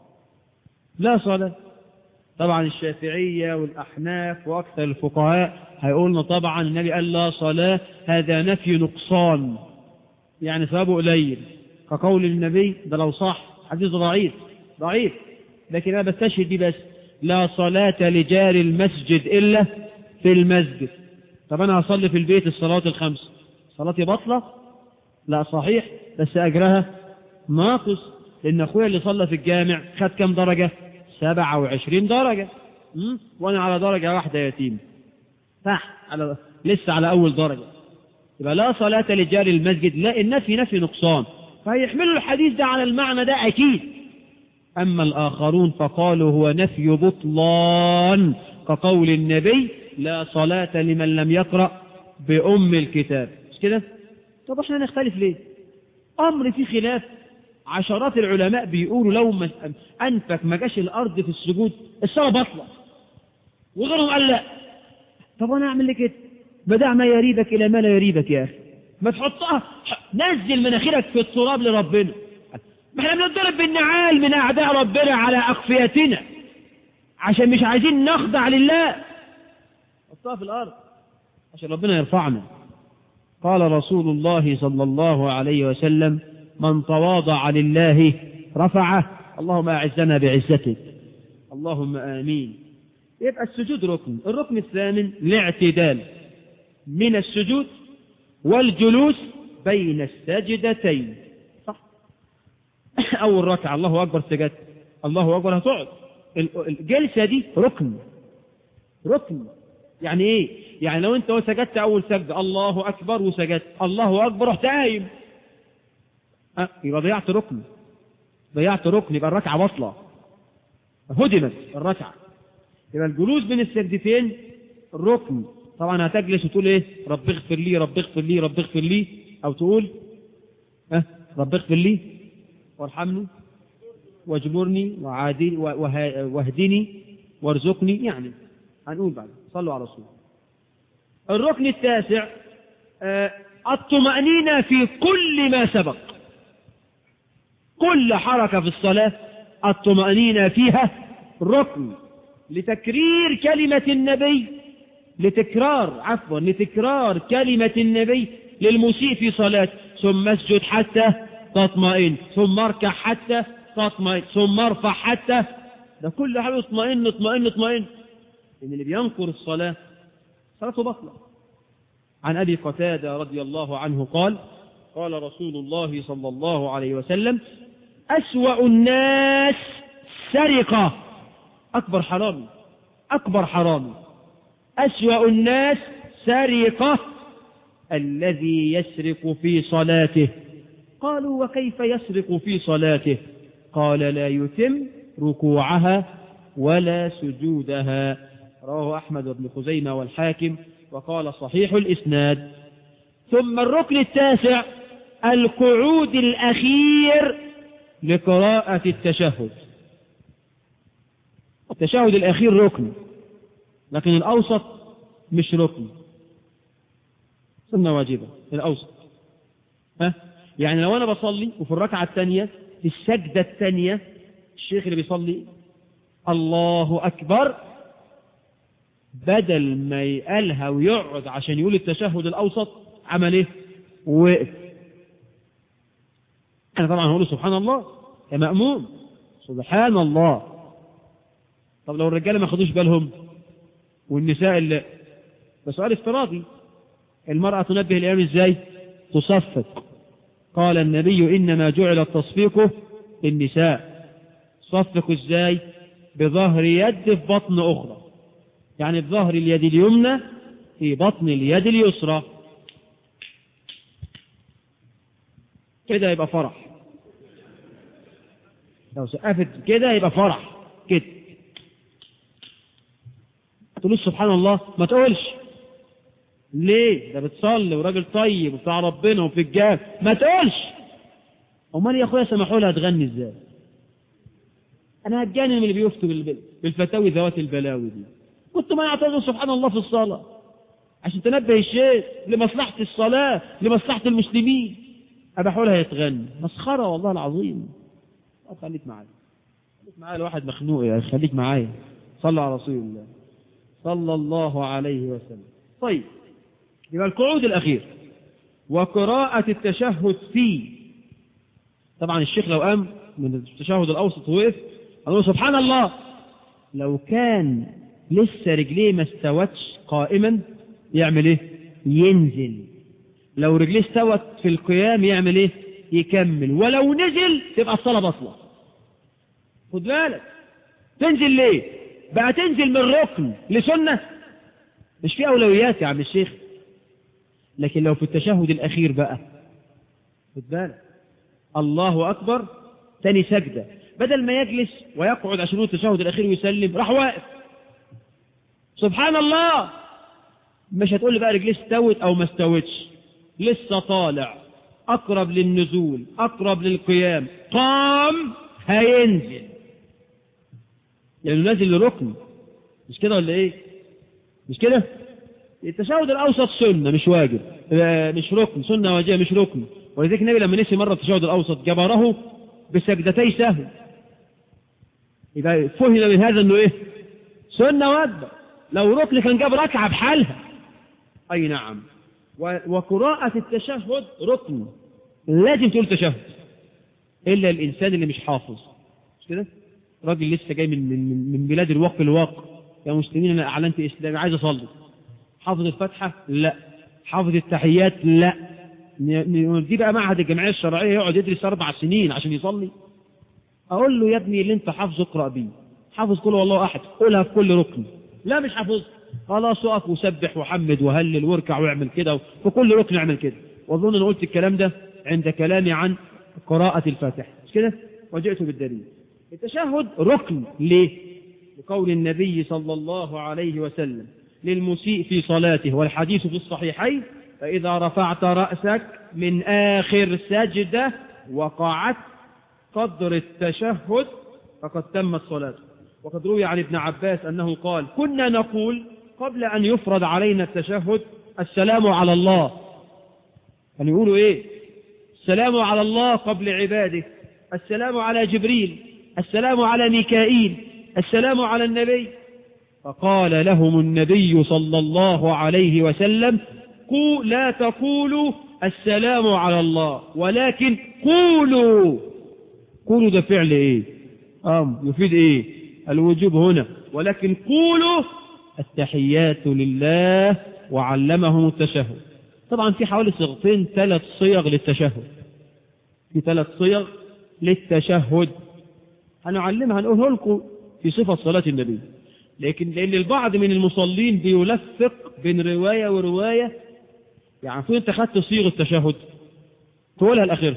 لا صلاة طبعا الشافعية والأحناف وأكثر الفقهاء هيقولنا طبعا النبي قال لا صلاة هذا نفي نقصان يعني ثوابه قليل كقول النبي ده لو صح حديث ضعيف ضعيف لكن أنا بستشهد دي بس لا صلاة لجار المسجد إلا في المسجد طب أنا هصلي في البيت الصلاة الخمس صلاتي بطلة لا صحيح بس أجرها ناقص لأن أخويا اللي صلى في الجامع خد كم درجة سبعة وعشرين درجة م? وأنا على درجة واحدة يتيم تحت على لسه على أول درجة يبقى لا صلاة لجار المسجد لا النفي نفي نقصان فهيحملوا الحديث ده على المعنى ده أكيد أما الآخرون فقالوا هو نفي بطلان كقول النبي لا صلاة لمن لم يقرأ بأم الكتاب مش كده طب احنا نختلف ليه أمر في خلاف عشرات العلماء بيقولوا لو ما أنفك ما جاش الأرض في السجود الصلاة بطلة وغيرهم قال لا طب أنا أعمل لك كده بدع ما يريبك إلى ما لا يريبك يا أخي ما تحطها نزل مناخيرك في التراب لربنا ما احنا بنضرب بالنعال من أعداء ربنا على أقفيتنا عشان مش عايزين نخضع لله حطها في الأرض عشان ربنا يرفعنا قال رسول الله صلى الله عليه وسلم من تواضع لله رفعه اللهم أعزنا بعزتك اللهم آمين يبقى السجود ركن الركن الثامن الاعتدال من السجود والجلوس بين السجدتين صح أول ركعة الله أكبر سجدت الله أكبر هتقعد الجلسة دي ركن ركن يعني ايه يعني لو انت سجدت اول سجدة الله اكبر وسجدت الله اكبر رحت قايم أه يبقى ضيعت ركن ضيعت ركن يبقى الركعة بطلة هدمت الركعة يبقى الجلوس بين السجدتين ركن طبعا هتجلس وتقول ايه رب اغفر لي رب اغفر لي رب اغفر لي او تقول اه رب اغفر لي وارحمني واجبرني وعادي واهدني وارزقني يعني هنقول بعد صلوا على رسول الركن التاسع آه الطمأنينة في كل ما سبق كل حركة في الصلاة الطمأنينة فيها ركن لتكرير كلمة النبي لتكرار عفوا لتكرار كلمة النبي للمسيء في صلاة ثم اسجد حتى تطمئن ثم اركع حتى تطمئن ثم ارفع حتى ده كل حاجة اطمئن اطمئن اطمئن إن اللي بينكر الصلاة صلاته بطلة عن أبي قتادة رضي الله عنه قال قال رسول الله صلى الله عليه وسلم أسوأ الناس سرقة أكبر حرام أكبر حرام أسوأ الناس سرقة الذي يسرق في صلاته قالوا وكيف يسرق في صلاته قال لا يتم ركوعها ولا سجودها رواه أحمد بن خزيمة والحاكم وقال صحيح الإسناد ثم الركن التاسع القعود الأخير لقراءة التشهد التشهد الأخير ركن لكن الأوسط مش ركن سنة واجبة الأوسط ها؟ يعني لو أنا بصلي وفي الركعة الثانية في السجدة الثانية الشيخ اللي بيصلي الله أكبر بدل ما يقالها ويقعد عشان يقول التشهد الأوسط عمل ايه وقف أنا طبعا هقول سبحان الله يا مأموم سبحان الله طب لو الرجالة ما خدوش بالهم والنساء اللي ده سؤال افتراضي المرأة تنبه الأيام ازاي تصفق قال النبي إنما جعل التصفيق للنساء صفق ازاي بظهر يد في بطن أخرى يعني بظهر اليد اليمنى في بطن اليد اليسرى كده يبقى فرح لو سقفت كده يبقى فرح كده تقول سبحان الله ما تقولش ليه ده بتصلي وراجل طيب وبتاع ربنا وفي الجاه ما تقولش امال يا اخويا سمحوا لها تغني ازاي انا هتجنن من اللي بيفتوا بالفتاوي ذوات البلاوي دي كنت ما يعتذر سبحان الله في الصلاة عشان تنبه الشيخ لمصلحة الصلاة لمصلحة المسلمين أباحوا لها يتغني مسخرة والله العظيم خليك معايا خليك معايا الواحد مخنوق يا خليك معايا صلى على رسول الله صلى الله عليه وسلم طيب يبقى القعود الأخير وقراءة التشهد فيه طبعا الشيخ لو قام من التشهد الأوسط وقف قال سبحان الله لو كان لسه رجليه ما استوتش قائما يعمل ايه ينزل لو رجليه استوت في القيام يعمل ايه يكمل ولو نزل تبقى الصلاة بطلة خد بالك تنزل ليه بقى تنزل من ركن لسنة مش في أولويات يا عم الشيخ لكن لو في التشهد الأخير بقى خد بالك الله أكبر تاني سجدة بدل ما يجلس ويقعد عشان التشهد الأخير ويسلم راح واقف سبحان الله مش هتقول لي بقى رجليه استوت او ما استوتش لسه طالع اقرب للنزول اقرب للقيام قام هينزل يعني نازل لركن مش كده ولا ايه مش كده التشهد الاوسط سنه مش واجب مش ركن سنه واجبه مش ركن ولذلك النبي لما نسي مره التشهد الاوسط جبره بسجدتي سهو يبقى فهم من هذا انه ايه سنه واجبه لو ركن كان جاب ركعة بحالها أي نعم وقراءة التشهد ركن لازم تقول تشهد إلا الإنسان اللي مش حافظ مش كده راجل لسه جاي من, من, من بلاد الوقت الواقع يا مسلمين أنا أعلنت إسلامي عايز أصلي حافظ الفتحة لا حافظ التحيات لا دي بقى معهد الجمعية الشرعية يقعد يدرس أربع سنين عشان يصلي اقول له يا ابني اللي انت حافظه اقرا بيه حافظ كل والله احد قولها في كل ركن لا مش حافظ خلاص اقف وسبح وحمد وهلل واركع واعمل كده في كل ركن اعمل كده واظن انا قلت الكلام ده عند كلامي عن قراءة الفاتحة مش كده وجئت بالدليل التشهد ركن ليه لقول النبي صلى الله عليه وسلم للمسيء في صلاته والحديث في الصحيحين فإذا رفعت رأسك من آخر سجدة وقعت قدر التشهد فقد تمت صلاته وقد روي عن ابن عباس أنه قال كنا نقول قبل أن يفرض علينا التشهد السلام على الله أن يقولوا إيه السلام على الله قبل عباده السلام على جبريل السلام على ميكائيل السلام على النبي فقال لهم النبي صلى الله عليه وسلم قو لا تقولوا السلام على الله ولكن قولوا قولوا ده فعل ايه ام يفيد ايه الوجوب هنا ولكن قولوا التحيات لله وعلمهم التشهد طبعا في حوالي صيغتين ثلاث صيغ للتشهد في ثلاث صيغ للتشهد هنعلمها هنقوله لكم في صفة صلاة النبي لكن لأن البعض من المصلين بيلفق بين رواية ورواية يعني فين انت خدت صيغ التشهد تقولها الأخير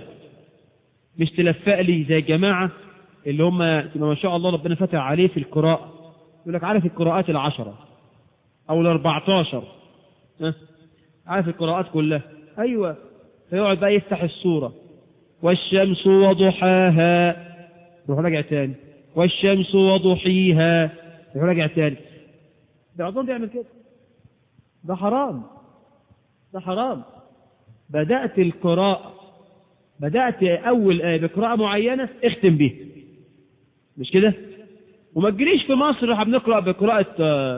مش تلفق لي زي الجماعة اللي هم ما شاء الله ربنا فتح عليه في القراءة يقول لك عارف القراءات العشرة أو الأربعتاشر ها؟ عارف القراءات كلها أيوة فيقعد بقى يفتح السورة والشمس وضحاها يروح راجع تاني والشمس وضحيها يروح راجع تاني ده بعضهم بيعمل كده ده حرام ده حرام بدأت القراءة بدأت أول آية بقراءة معينة اختم بيها مش كده وما تجريش في مصر احنا بنقرأ بقراءة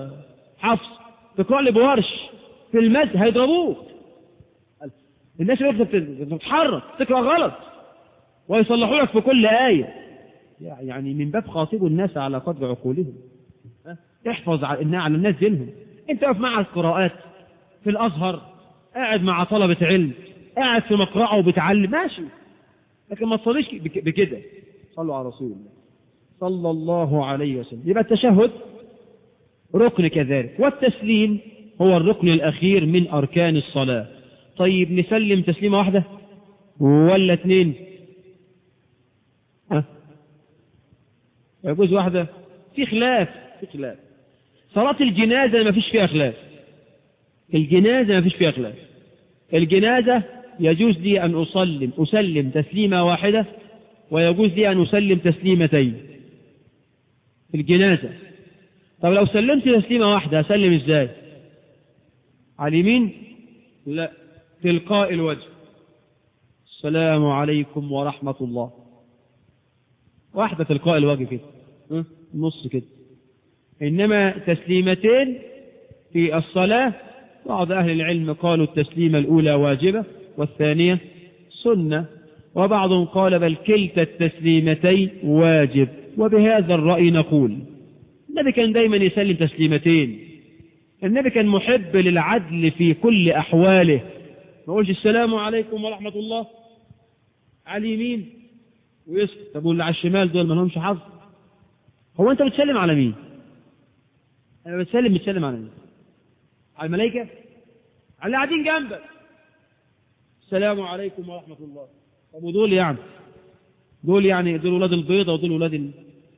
حفص تقرأ لي بورش في المسجد هيضربوك الناس اللي بتتحرك تقرأ غلط ويصلحوا لك في كل آية يعني من باب خاطبوا الناس على قدر عقولهم احفظ على على الناس دينهم انت واقف مع القراءات في الازهر قاعد مع طلبة علم قاعد في مقرعه وبتعلم ماشي لكن ما تصليش بكده صلوا على رسول الله صلى الله عليه وسلم يبقى التشهد ركن كذلك والتسليم هو الركن الأخير من أركان الصلاة طيب نسلم تسليمة واحدة ولا اثنين ها يجوز واحدة في خلاف في خلاف صلاة الجنازة ما فيش فيها خلاف الجنازة ما فيش فيها خلاف الجنازة يجوز لي أن أسلم أسلم تسليمة واحدة ويجوز لي أن أسلم تسليمتين في الجنازة طب لو سلمت تسليمة واحدة أسلم إزاي على اليمين لا تلقاء الوجه السلام عليكم ورحمة الله واحدة تلقاء الوجه كده نص كده إنما تسليمتين في الصلاة بعض أهل العلم قالوا التسليمة الأولى واجبة والثانية سنة وبعضهم قال بل كلتا التسليمتين واجب وبهذا الرأي نقول النبي كان دايما يسلم تسليمتين النبي كان محب للعدل في كل أحواله ما قولش السلام عليكم ورحمة الله على اليمين ويسكت طب واللي على الشمال دول ما لهمش حظ هو انت بتسلم على مين انا بتسلم بتسلم على مين على الملائكة على اللي قاعدين جنبك السلام عليكم ورحمة الله طب ودول يعني دول يعني دول ولاد البيضة ودول ولاد ال...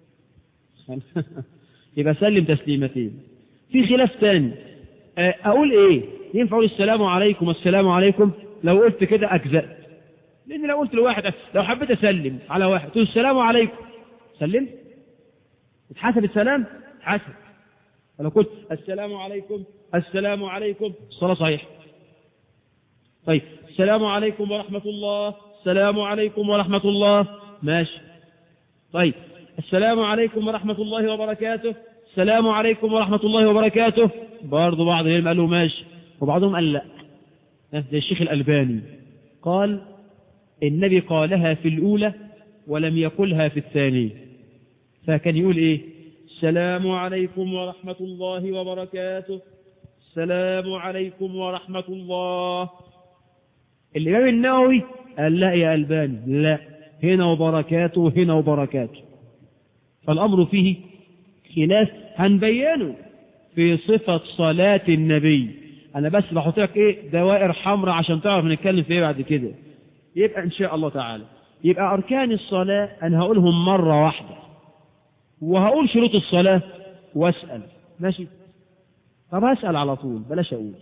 يبقى سلم تسليمتين في خلاف تاني اقول ايه ينفع اقول السلام عليكم السلام عليكم لو قلت كده اجزأت لان لو قلت لواحد لو حبيت اسلم على واحد تقول السلام عليكم سلمت اتحسب السلام حسب ولو قلت السلام عليكم السلام عليكم الصلاة صحيح طيب السلام عليكم ورحمة الله السلام عليكم ورحمة الله ماشي طيب السلام عليكم ورحمة الله وبركاته السلام عليكم ورحمة الله وبركاته برضو بعض العلم قالوا ماشي وبعضهم قال لا زي الشيخ الألباني قال النبي قالها في الأولى ولم يقلها في الثانية فكان يقول إيه السلام عليكم ورحمة الله وبركاته السلام عليكم ورحمة الله الإمام النووي قال لا يا ألباني لا هنا وبركاته وهنا وبركاته فالأمر فيه خلاف هنبينه في صفة صلاة النبي أنا بس بحط لك إيه دوائر حمراء عشان تعرف نتكلم في إيه بعد كده يبقى إن شاء الله تعالى يبقى أركان الصلاة أنا هقولهم مرة واحدة وهقول شروط الصلاة واسأل ماشي طب هسأل على طول بلاش أقول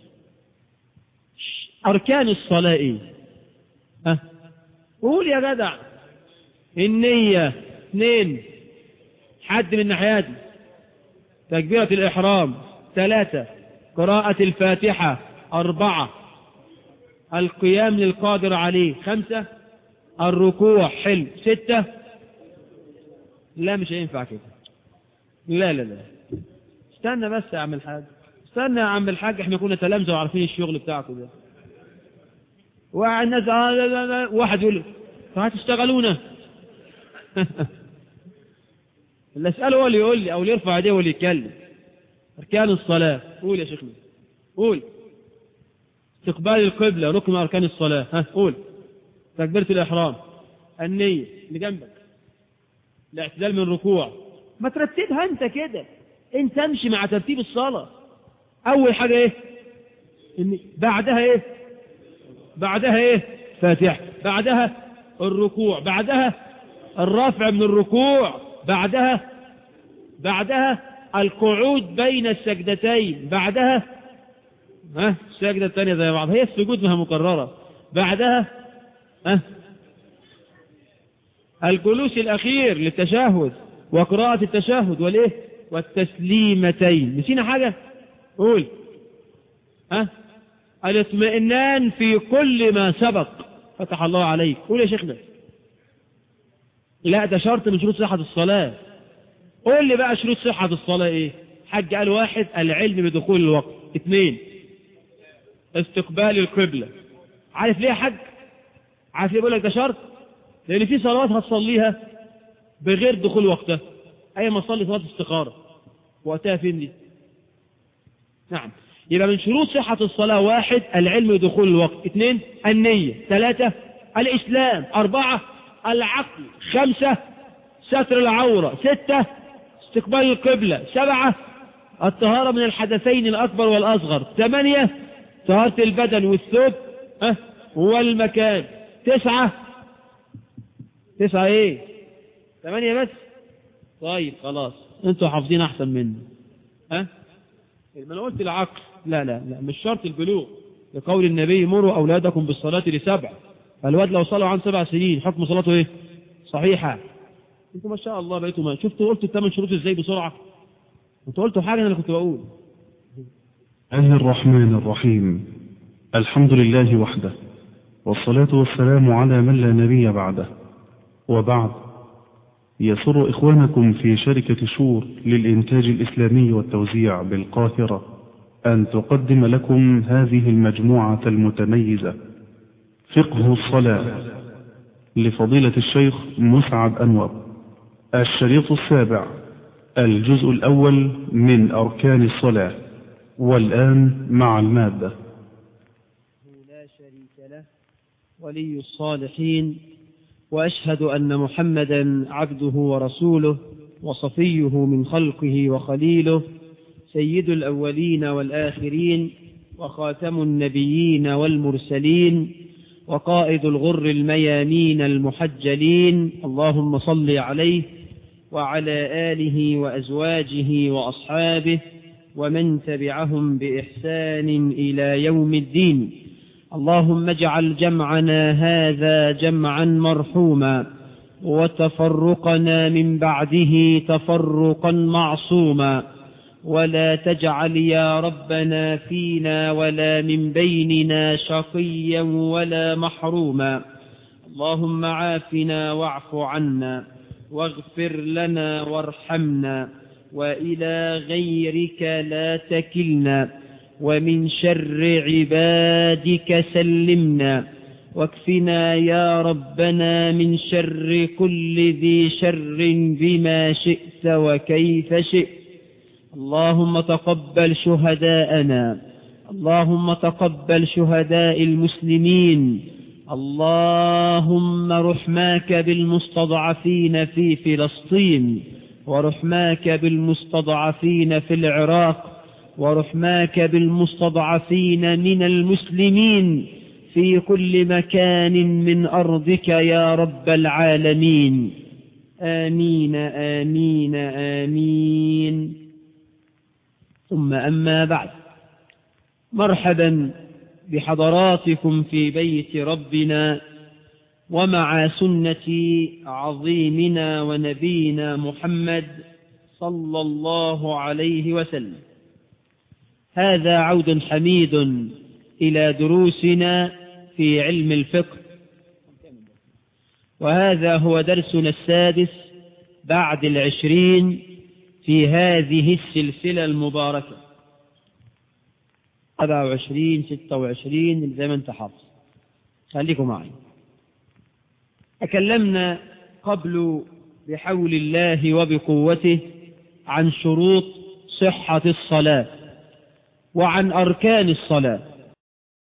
أركان الصلاة إيه ها قول يا جدع النية اثنين حد من ناحياتي تكبيرة الإحرام ثلاثة قراءة الفاتحة أربعة القيام للقادر عليه خمسة الركوع حلو ستة لا مش هينفع كده لا لا لا استنى بس يا عم الحاج استنى يا عم الحاج احنا كنا تلامذة وعارفين الشغل بتاعكم ده واحد الناس آه لا لا لا واحد يقول فهتشتغلونا اللي اساله هو اللي يقول لي او اللي يرفع ايديه واللي يتكلم اركان الصلاه قول يا شيخنا قول استقبال القبله ركن من اركان الصلاه ها قول تكبيره الاحرام النيه اللي جنبك الاعتدال من الركوع ما ترتبها انت كده انت امشي مع ترتيب الصلاه اول حاجه ايه إن بعدها ايه بعدها ايه فاتحه بعدها الركوع بعدها الرفع من الركوع بعدها بعدها القعود بين السجدتين بعدها ها السجدة الثانية زي بعض هي السجود مها مكررة بعدها ها الجلوس الأخير للتشهد وقراءة التشهد والإيه والتسليمتين نسينا حاجة قول ها الاطمئنان في كل ما سبق فتح الله عليك قول يا شيخنا لا ده شرط من شروط صحة الصلاة قول لي بقى شروط صحة الصلاة ايه حج قال واحد العلم بدخول الوقت اثنين استقبال القبلة عارف ليه يا حج عارف ليه بقول لك ده شرط لان في صلوات هتصليها بغير دخول وقتها اي ما تصلي صلاة استخارة وقتها فين دي نعم يبقى من شروط صحة الصلاة واحد العلم بدخول الوقت اثنين النية ثلاثة الإسلام أربعة العقل خمسة ستر العورة ستة استقبال القبلة سبعة الطهارة من الحدثين الأكبر والأصغر ثمانية طهارة البدن والثوب أه والمكان تسعة تسعة ايه ثمانية بس طيب خلاص انتوا حافظين احسن مني ها أه؟ ما انا قلت العقل لا لا لا مش شرط البلوغ لقول النبي مروا اولادكم بالصلاة لسبع الواد لو صلوا عن سبع سنين حكم صلاته ايه صحيحة انتوا ما شاء الله بقيتوا ما شفتوا قلتوا الثمان شروط ازاي بسرعة انتوا قلتوا حاجة انا اللي كنت بقول الله الرحمن الرحيم الحمد لله وحده والصلاة والسلام على من لا نبي بعده وبعد يسر إخوانكم في شركة شور للإنتاج الإسلامي والتوزيع بالقاهرة أن تقدم لكم هذه المجموعة المتميزة فقه الصلاة لفضيلة الشيخ مسعد أنور الشريط السابع الجزء الأول من أركان الصلاة والآن مع المادة لا شريك له ولي الصالحين وأشهد أن محمدا عبده ورسوله وصفيه من خلقه وخليله سيد الأولين والآخرين وخاتم النبيين والمرسلين وقائد الغر الميامين المحجلين اللهم صل عليه وعلى آله وأزواجه وأصحابه ومن تبعهم بإحسان إلى يوم الدين اللهم اجعل جمعنا هذا جمعا مرحوما وتفرقنا من بعده تفرقا معصوما ولا تجعل يا ربنا فينا ولا من بيننا شقيا ولا محروما اللهم عافنا واعف عنا واغفر لنا وارحمنا وإلى غيرك لا تكلنا ومن شر عبادك سلمنا واكفنا يا ربنا من شر كل ذي شر بما شئت وكيف شئت اللهم تقبل شهداءنا اللهم تقبل شهداء المسلمين اللهم رحماك بالمستضعفين في فلسطين ورحماك بالمستضعفين في العراق ورحماك بالمستضعفين من المسلمين في كل مكان من أرضك يا رب العالمين آمين آمين آمين ثم أما بعد مرحبا بحضراتكم في بيت ربنا ومع سنة عظيمنا ونبينا محمد صلى الله عليه وسلم هذا عود حميد إلى دروسنا في علم الفقه وهذا هو درسنا السادس بعد العشرين في هذه السلسلة المباركة سبعة وعشرين ستة وعشرين زي ما انت حافظ خليكم معي تكلمنا قبل بحول الله وبقوته عن شروط صحة الصلاة وعن أركان الصلاة